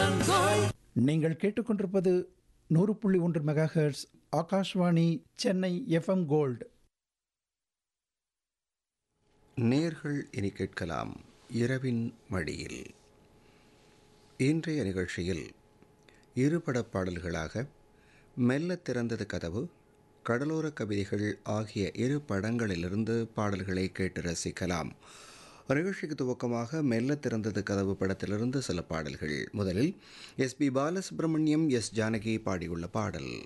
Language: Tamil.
நீங்கள் கேட்டுக்கொண்டிருப்பது நூறு புள்ளி ஒன்று megahertz Akashvani Chennai FM gold நேர்கள் இனி கேட்கலாம் இரவின் மடியில் இன்றைய நிகழ்ச்சியில் இருபடப் பாடல்களாக மெல்ல திறந்தது கதவு கடலோர கவிதைகள் ஆகிய இரு படங்களிலிருந்து பாடல்களை கேட்டு ரசிக்கலாம் நிகழ்ச்சிக்கு துவக்கமாக மெல்ல திறந்தது கதவு படத்திலிருந்து சில பாடல்கள் முதலில் S P Balasubrahmanyam S Janaki பாடியுள்ள பாடல்